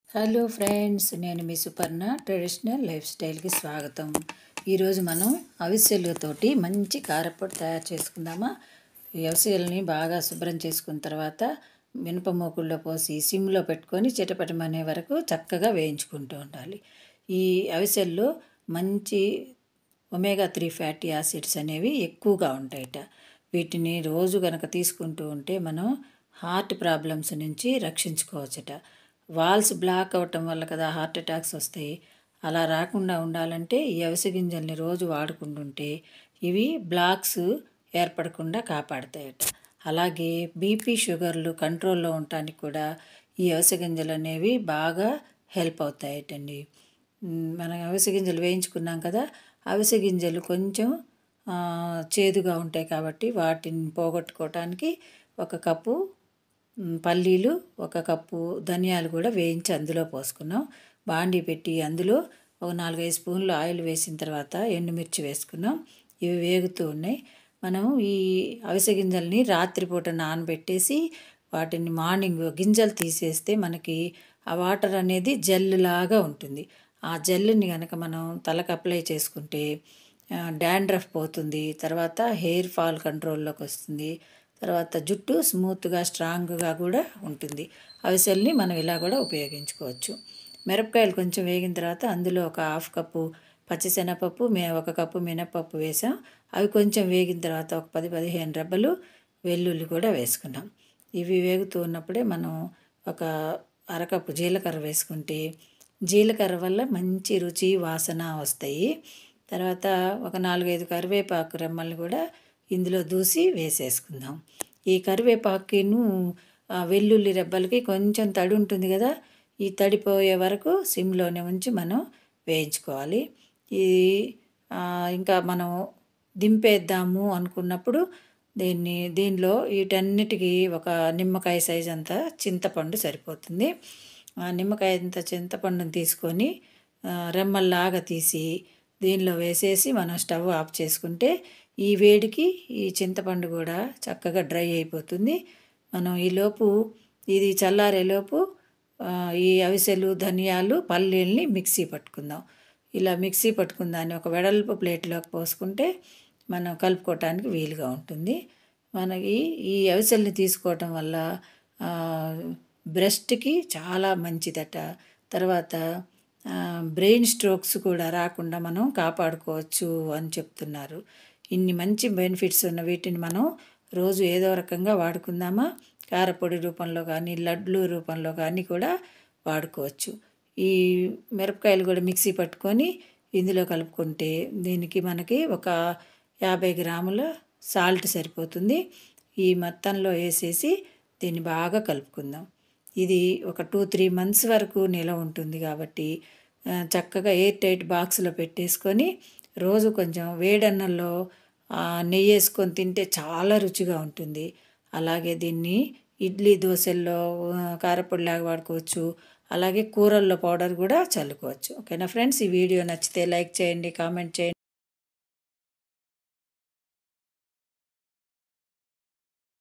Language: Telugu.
హలో ఫ్రెండ్స్ నేను మీ సుపర్ణ ట్రెడిషనల్ లైఫ్ స్టైల్కి స్వాగతం ఈరోజు మనం అవిసెలతోటి మంచి కారపొడి తయారు చేసుకుందామా ఈ అవిసెలని బాగా శుభ్రం చేసుకున్న తర్వాత మినప మూకుల్లో పోసి సిమ్లో పెట్టుకొని చిటపటమనే వరకు చక్కగా వేయించుకుంటూ ఉండాలి ఈ అవిసెల్లో మంచి ఒమేగా త్రీ ఫ్యాటీ యాసిడ్స్ అనేవి ఎక్కువగా ఉంటాయట వీటిని రోజు గనక తీసుకుంటూ ఉంటే మనం హార్ట్ ప్రాబ్లమ్స్ నుంచి రక్షించుకోవచ్చట వాల్స్ బ్లాక్ అవటం వల్ల కదా హార్ట్ అటాక్స్ వస్తాయి అలా రాకుండా ఉండాలంటే ఈ అవిసె గింజల్ని రోజు వాడుకుంటుంటే ఇవి బ్లాక్స్ ఏర్పడకుండా కాపాడతాయట అలాగే బీపీ షుగర్లు కంట్రోల్లో ఉండటానికి కూడా ఈ అవిసె గింజలు అనేవి బాగా హెల్ప్ అవుతాయటండి మ్, మనం అవిసె గింజలు వేయించుకున్నాం కదా అవిసె గింజలు కొంచెం ఆ, చేదుగా ఉంటాయి కాబట్టి వాటిని పోగొట్టుకోవటానికి ఒక కప్పు మ్, పల్లీలు ఒక కప్పు ధనియాలు కూడా వేయించి అందులో పోసుకున్నాం బాండీ పెట్టి అందులో ఒక నాలుగైదు స్పూన్లు ఆయిల్ వేసిన తర్వాత ఎండుమిర్చి వేసుకున్నాం ఇవి వేగుతూ ఉన్నాయి మనం ఈ అవిసె గింజల్ని రాత్రిపూట నానబెట్టేసి వాటిని మార్నింగ్ గింజలు తీసేస్తే మనకి ఆ వాటర్ అనేది జెల్ లాగా ఉంటుంది ఆ జెల్ని కనుక మనం తలకు అప్లై చేసుకుంటే డాండ్రఫ్ పోతుంది తర్వాత హెయిర్ ఫాల్ కంట్రోల్లోకి వస్తుంది తర్వాత జుట్టు స్మూత్గా స్ట్రాంగ్గా కూడా ఉంటుంది అవిసెల్ని మనం ఇలా కూడా ఉపయోగించుకోవచ్చు మిరపకాయలు కొంచెం వేగిన తర్వాత అందులో ఒక హాఫ్ కప్పు పచ్చిశనగపప్పు మే ఒక కప్పు మినపప్పు వేసాం అవి కొంచెం వేగిన తర్వాత ఒక పది పదిహేను రెబ్బలు వెల్లుల్లి కూడా వేసుకున్నాం ఇవి వేగుతూ ఉన్నప్పుడే మనం ఒక అరకప్పు జీలకర్ర వేసుకుంటే జీలకర్ర వల్ల మంచి రుచి వాసన వస్తాయి తర్వాత ఒక నాలుగైదు కరివేపాకు రెమ్మల్ని కూడా ఇందులో దూసి వేసేసుకుందాం ఈ కరివేపాకును ఆ, వెల్లుల్లి రెబ్బలకి కొంచెం తడి ఉంటుంది కదా ఈ తడిపోయే వరకు సిమ్లోనే ఉంచి మనం వేయించుకోవాలి ఇది ఆ, ఇంకా మనం దింపేద్దాము అనుకున్నప్పుడు దీన్ని దీనిలో వీటన్నిటికీ ఒక నిమ్మకాయ సైజ్ అంత చింతపండు సరిపోతుంది ఆ నిమ్మకాయ అంత చింతపండుని తీసుకొని ఆ, రెమ్మల్లాగా తీసి దీనిలో వేసేసి మనం స్టవ్ ఆఫ్ చేసుకుంటే ఈ వేడికి ఈ చింతపండు కూడా చక్కగా డ్రై అయిపోతుంది మనం ఈలోపు ఇది చల్లారేలోపు ఆ, ఈ అవిసెలు ధనియాలు పల్లీల్ని మిక్సీ పట్టుకుందాం ఇలా మిక్సీ పట్టుకుందాన్ని ఒక వెడల్పు ప్లేట్లోకి పోసుకుంటే మనం కలుపుకోవటానికి వీలుగా ఉంటుంది మనకి ఈ అవిసెల్ని తీసుకోవటం వల్ల ఆ, బ్రెస్ట్కి చాలా మంచిదట తర్వాత ఆ, బ్రెయిన్ స్ట్రోక్స్ కూడా రాకుండా మనం కాపాడుకోవచ్చు అని చెప్తున్నారు ఇన్ని మంచి బెనిఫిట్స్ ఉన్న వీటిని మనం రోజు ఏదో రకంగా వాడుకుందామా కారపొడి రూపంలో కానీ లడ్లు రూపంలో కానీ కూడా వాడుకోవచ్చు ఈ మిరపకాయలు కూడా మిక్సీ పట్టుకొని ఇందులో కలుపుకుంటే దీనికి మనకి ఒక యాభై గ్రాముల సాల్ట్ సరిపోతుంది ఈ మొత్తంలో వేసేసి దీన్ని బాగా కలుపుకుందాం ఇది ఒక టూ త్రీ మంత్స్ వరకు నిలవ ఉంటుంది కాబట్టి ఆ, చక్కగా ఎయిర్ టైట్ బాక్స్లో పెట్టేసుకొని రోజు కొంచెం వేడన్నంలో ఆ, నెయ్యి వేసుకొని తింటే చాలా రుచిగా ఉంటుంది అలాగే దీన్ని ఇడ్లీ దోశల్లో ఆ, కారపొడిలాగా వాడుకోవచ్చు అలాగే కూరల్లో పౌడర్ కూడా చల్లుకోవచ్చు ఓకేనా ఫ్రెండ్స్ ఈ వీడియో నచ్చితే లైక్ చేయండి కామెంట్ చేయండి